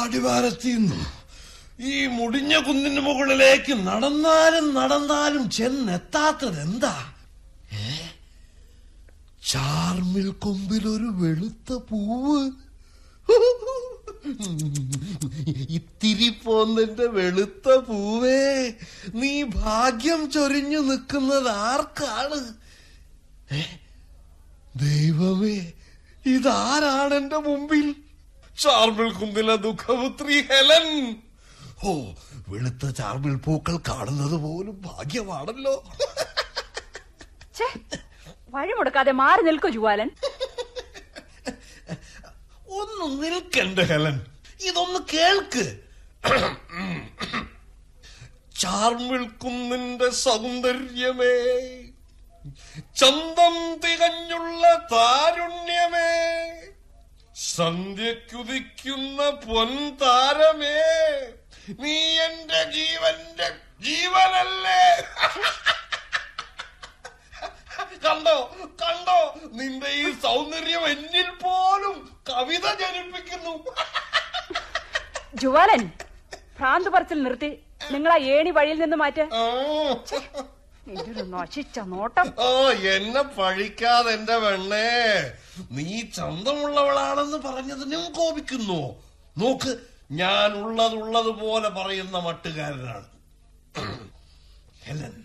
അടിവാരത്തിന്നു ഈ മുടിഞ്ഞ കുന്നിന് മുകളിലേക്ക് നടന്നാലും നടന്നാലും ചെന്നെത്താത്തത് എന്താ ഏ ചാർമിൽ കൊമ്പിൽ ഒരു വെളുത്ത പൂവ് ഇത്തിരി പോന്നന്റെ വെളുത്ത പൂവേ നീ ഭാഗ്യം ചൊരിഞ്ഞു നിൽക്കുന്നത് ആർക്കാണ് ഏ ദൈവമേ ഇതാരാണ് എന്റെ മുമ്പിൽ ചാർമിൾ കുന്നിലെ ദുഃഖപുത്രി ഹെലൻ ഓ വെളുത്ത ചാർമിൾ പൂക്കൾ കാണുന്നത് പോലും ഭാഗ്യമാണല്ലോ ഛേ, വഴിമുടക്കാതെ മാറി നിൽക്കൂ ജുവാലൻ ഒന്ന് നിൽക്കണ്ട ഹെലൻ ഇതൊന്ന് കേൾക്ക് ചാർമിൾ കുന്നിന്റെ സൗന്ദര്യമേ ചന്തം തികഞ്ഞുള്ള താരുണ്യമേ സന്ധ്യക്കുതിക്കുന്ന പൊൻതാരമേ നീ എന്റെ ജീവന്റെ ജീവനല്ലേ കണ്ടോ കണ്ടോ നിന്റെ ഈ സൗന്ദര്യം എന്നിൽ പോലും കവിത ജനിപ്പിക്കുന്നു ജുവാലൻ ഭ്രാന്ത് പറച്ചിൽ നിർത്തി നിങ്ങൾ ആ ഏണി വഴിയിൽ നിന്ന് മാറ്റ് ആ. ഇതൊരു നശിച്ച നോട്ടം ഓ എന്നെ പഴിക്കാതെ എന്റെ പെണ്ണേ നീ ചന്തമുള്ളവളാണെന്ന് പറഞ്ഞതിനും കോപിക്കുന്നു നോക്ക് ഞാൻ ഉള്ളതുള്ളത് പോലെ പറയുന്ന മട്ടുകാരനാണ് ഹെലൻ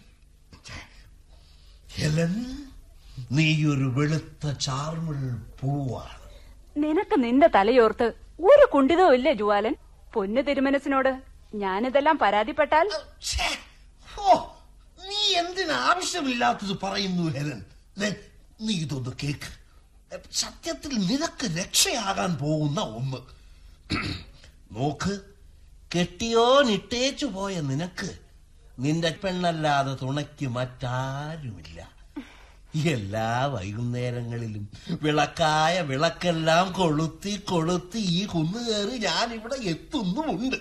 ഹെലൻ നീ ഒരു വെളുത്ത ചാർമിൾ പൂവാണ് നിനക്ക് നിന്റെ തലയോർത്ത് ഒരു കുണ്ടിതവും ഇല്ലേ ജുവാലൻ പൊന്നു തിരുമനസിനോട് ഞാനിതെല്ലാം പരാതിപ്പെട്ടാൽ ഛേ, ഓ, നീ എന്തിനാവശ്യമില്ലാത്തത് പറയുന്നു ഹെലൻ ദേ, നീ ഇതൊന്ന് കേക്ക് സത്യത്തിൽ നിനക്ക് രക്ഷയാകാൻ പോകുന്ന ഒന്ന് നോക്ക് കെട്ടിയോനിട്ടേച്ചു പോയ നിനക്ക് നിന്റെ പെണ്ണല്ലാതെ തുണയ്ക്ക് മറ്റാരുമില്ല എല്ലാ വൈകുന്നേരങ്ങളിലും വിളക്കായ വിളക്കെല്ലാം കൊളുത്തി കൊളുത്തി ഈ കുന്നു കയറി ഞാൻ ഇവിടെ എത്തുന്നുമുണ്ട്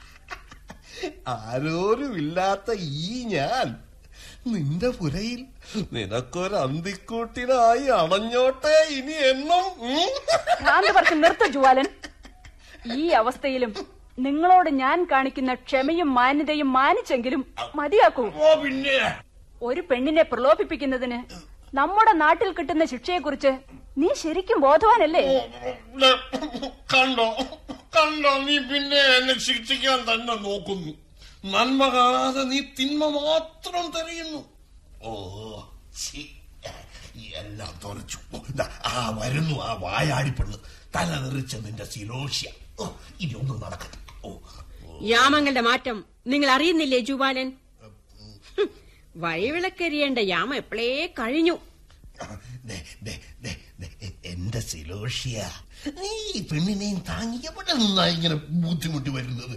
ആരോരുമില്ലാത്ത ഈ ഞാൻ നിന്റെ പുരയിൽ നിനക്കൊരു അന്തിക്കൂട്ടിനായി അണഞ്ഞോട്ടെ ഇനി എന്നും ഉം? ഭ്രാന്ത് പറച്ചിൽ നിർത്ത ജുവാലൻ ഈ അവസ്ഥയിലും നിങ്ങളോട് ഞാൻ കാണിക്കുന്ന ക്ഷമയും മാന്യതയും മാനിച്ചെങ്കിലും മതിയാക്കൂ ഓ പിന്നെ ഒരു പെണ്ണിനെ പ്രലോഭിപ്പിക്കുന്നതിന് നമ്മുടെ നാട്ടിൽ കിട്ടുന്ന ശിക്ഷയെക്കുറിച്ച് നീ ശരിക്കും ബോധവാനല്ലേ ദേ, കണ്ടോ കണ്ടോ നീ പിന്നെ എന്നെ ശിക്ഷിക്കാൻ തന്നെ നോക്കുന്നു നന്മ കാണാതെ നീ തിന്മ മാത്രം തെരയുന്നു ഓ ഛി, എല്ലാം തുറച്ചു ദാ, ആ വരുന്നു ആ വായാടിപ്പെണ്ണ് തല തെറിച്ച നിന്റെ സിലോഷ്യ ഓ, ഇനി ഒന്നും നടക്കട്ടെ ഓ യാമങ്ങളുടെ മാറ്റം നിങ്ങൾ അറിയുന്നില്ലേ ജുവാലൻ ഹും, വഴിവിളക്കരിയേണ്ട യാമം എപ്പോഴേ കഴിഞ്ഞു ദേ, ദേ, ദേ, ദേ, എ- എന്റെ സിലോഷ്യ നീ ഈ പെണ്ണിനെയും താങ്ങി എവിടെ നിന്നാ ഇങ്ങനെ ബുദ്ധിമുട്ടി വരുന്നത്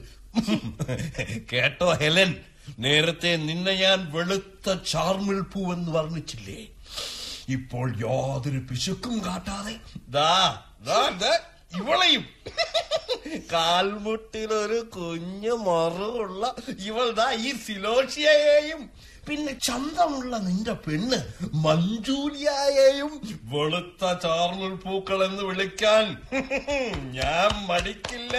കേട്ടോ ഹെലൻ നേരത്തെ നിന്നെ ഞാൻ വെളുത്ത ചാർമിൾ പൂവെന്ന് വർണ്ണിച്ചില്ലേ ഇപ്പോൾ യാതൊരു പിശുക്കും കാട്ടാതെ ദാ ദാ ദാ ഇവളെയും കാൽമുട്ടിലൊരു കുഞ്ഞു മറുള്ള ഇവൾ ദാ ഈ സിലോഷിയയെയും പിന്നെ ചന്തമുള്ള നിന്റെ പെണ്ണ് മഞ്ജൂലിയായെയും വെളുത്ത ചാർമുൾ പൂക്കൾ എന്ന് വിളിക്കാൻ ഞാൻ മടിക്കില്ല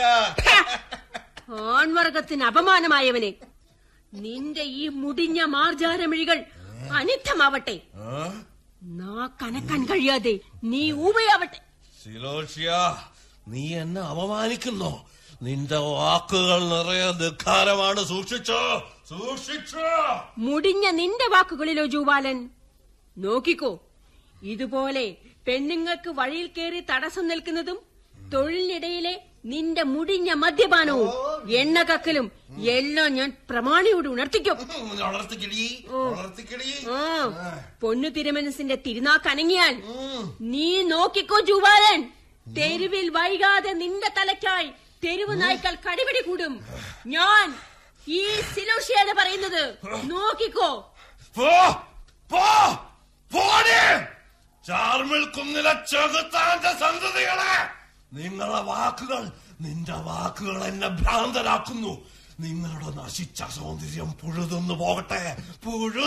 ആൺവർഗത്തിന് അപമാനമായവനെ നിന്റെ ഈ മുടിഞ്ഞ മാർജാരമിഴികൾ അനിത്തമാവട്ടെ ആ? നാ കനക്കാൻ കഴിയാതെ നീ ഊവയാവട്ടെ സിലോഷ്യ നീ എന്നെ അപമാനിക്കുന്നോ നിന്റെ വാക്കുകൾ നിറയെ ധിക്കാരമാണ് സൂക്ഷിച്ചോ സൂക്ഷിച്ചോ മുടിഞ്ഞ നിന്റെ വാക്കുകളിലോ ജൂവാലൻ നോക്കിക്കോ ഇതുപോലെ പെണ്ണുങ്ങൾക്ക് വഴിയിൽ കയറി തടസ്സം നിൽക്കുന്നതും തൊഴിലിനിടയിലെ നിന്റെ മുടിഞ്ഞ മദ്യപാനവും എണ്ണകക്കലും എല്ലാം ഞാൻ പ്രമാണിയോട് ഉണർത്തിക്കും വളർത്തിക്കടി വളർത്തിക്കടി ആ പൊന്നു തിരുമനസിന്റെ തിരുനാക്കനങ്ങിയാൽ നീ നോക്കിക്കോ ജൂവാലൻ തെരുവിൽ വൈകാതെ നിന്റെ തലയ്ക്കായി തെരുവ് നായ്ക്കൾ കടിപിടി കൂടും ഞാൻ ഈ സിലോഷിയാണ് പറയുന്നത് നോക്കിക്കോ പോ പോ പോടെ ചാർമിൾ കുന്നിലെ ചെകുത്താന്റെ സന്തതികളെ നിങ്ങളുടെ വാക്കുകൾ നിന്റെ വാക്കുകൾ എന്നെ ഭ്രാന്തരാക്കുന്നു നിങ്ങളുടെ നശിച്ച സൗന്ദര്യം പുഴുതെന്ന് പോകട്ടെ പുഴു